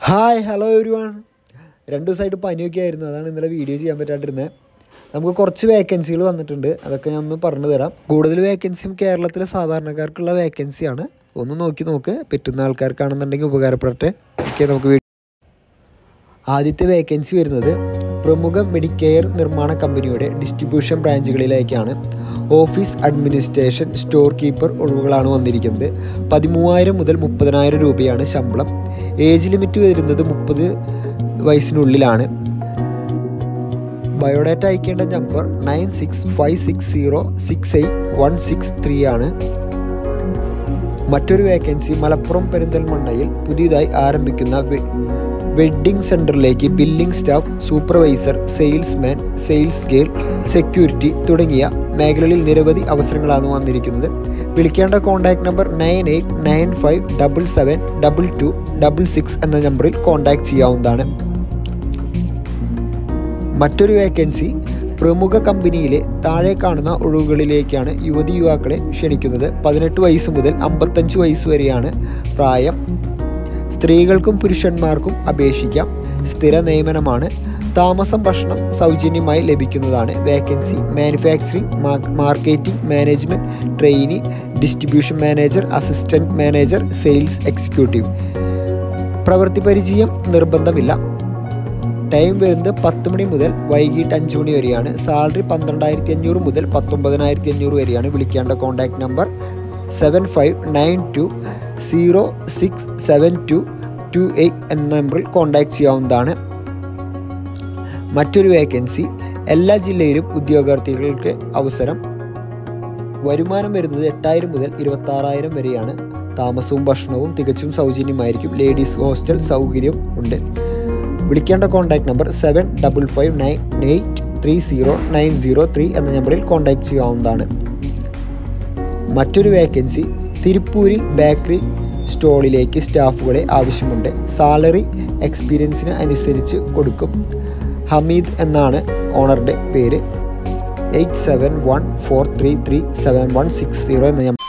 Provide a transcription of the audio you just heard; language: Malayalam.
ഹായ് ഹലോ എവരി വൺ രണ്ട് ദിവസമായിട്ട് പനിയൊക്കെ ആയിരുന്നു അതാണ് ഇന്നലെ വീഡിയോ ചെയ്യാൻ പറ്റാണ്ടിരുന്നത് നമുക്ക് കുറച്ച് വേക്കൻസികൾ വന്നിട്ടുണ്ട് അതൊക്കെ ഞാൻ ഒന്ന് പറഞ്ഞു തരാം കൂടുതൽ വേക്കൻസിയും കേരളത്തിലെ സാധാരണക്കാർക്കുള്ള വേക്കൻസിയാണ് ഒന്ന് നോക്കി നോക്ക് പറ്റുന്ന ആൾക്കാർക്കാണെന്നുണ്ടെങ്കിൽ ഉപകാരപ്പെടട്ടെ ഓക്കെ നമുക്ക് വീ- ആദ്യത്തെ വേക്കൻസി വരുന്നത് പ്രമുഖ മെഡിക്കെയർ നിർമ്മാണ കമ്പനിയുടെ ഡിസ്ട്രിബ്യൂഷൻ ബ്രാഞ്ചുകളിലേക്കാണ് ഓഫീസ് അഡ്മിനിസ്ട്രേഷൻ സ്റ്റോർ കീപ്പർ ഒഴിവുകളാണ് വന്നിരിക്കുന്നത് പതിമൂവായിരം മുതൽ മുപ്പതിനായിരം രൂപയാണ് ശമ്പളം ഏജ് ലിമിറ്റ് വരുന്നത് മുപ്പത് വയസ്സിനുള്ളിലാണ് ബയോഡാറ്റ അയക്കേണ്ട number nine six five six zero six eight one six three ആണ് മറ്റൊരു വേക്കൻസി മലപ്പുറം പെരിന്തൽമണ്ണയിൽ പുതിയതായി ആരംഭിക്കുന്ന വെ- വെഡ്ഡിംഗ് സെൻറ്ററിലേക്ക് billing staff supervisor salesman sales girl security തുടങ്ങിയ മേഖലകളിൽ നിരവധി അവസരങ്ങളാണ് വന്നിരിക്കുന്നത് വിളിക്കേണ്ട contact number nine eight nine five double seven double two double six എന്ന നമ്പറിൽ കോൺടാക്ട് ചെയ്യാവുന്നതാണ് മറ്റൊരു വേക്കൻസി പ്രമുഖ കമ്പനിയിലെ താഴെ കാണുന്ന ഒഴിവുകളിലേക്കാണ് യുവതി യുവാക്കളെ ക്ഷണിക്കുന്നത് പതിനെട്ട് വയസ്സ് മുതൽ അമ്പത്തഞ്ച് വയസ്സ് വരെയാണ് പ്രായം സ്ത്രീകൾക്കും പുരുഷന്മാർക്കും അപേക്ഷിക്കാം സ്ഥിര നിയമനമാണ് താമസം ഭക്ഷണം സൗജന്യമായി ലഭിക്കുന്നതാണ് vacancy manufacturing marketing management trainee distribution manager assistant manager sales executive പ്രവൃത്തി പരിചയം നിർബന്ധമില്ല ടൈം വരുന്നത് പത്ത് മണി മുതൽ വൈകിട്ട് അഞ്ച് മണി വരെയാണ് സാലറി പന്ത്രണ്ടായിരത്തി അഞ്ഞൂറ് മുതൽ പത്തൊമ്പതിനായിരത്തി അഞ്ഞൂറ് വരെയാണ് വിളിക്കേണ്ട contact number seven five nine two zero six seven two two eight എന്ന നമ്പറിൽ കോൺടാക്ട് ചെയ്യാവുന്നതാണ് മറ്റൊരു വേക്കൻസി എല്ലാ ജില്ലയിലും ഉദ്യോഗാർത്ഥികൾക്ക് അവസരം വരുമാനം വരുന്നത് എട്ടായിരം മുതൽ ഇരുപത്താറായിരം വരെയാണ് താമസവും ഭക്ഷണവും തികച്ചും സൗജന്യമായിരിക്കും ലേഡീസ് ഹോസ്റ്റൽ സൗകര്യം ഉണ്ട് വിളിക്കേണ്ട contact number seven double five nine eight three zero nine zero three എന്ന നമ്പറിൽ കോൺടാക്ട് ചെയ്യാവുന്നതാണ് മറ്റൊരു വേക്കൻസി തിരുപ്പൂരിൽ ബേക്കറി സ്റ്റോളിലേക്ക് സ്റ്റാഫുകളെ ആവശ്യമുണ്ട് സാലറി എക്സ്പീരിയൻസിന് അനുസരിച്ച് കൊടുക്കും ഹമീദ് എന്നാണ് ഓണറുടെ പേര് eight seven one four three three seven one six zero എന്ന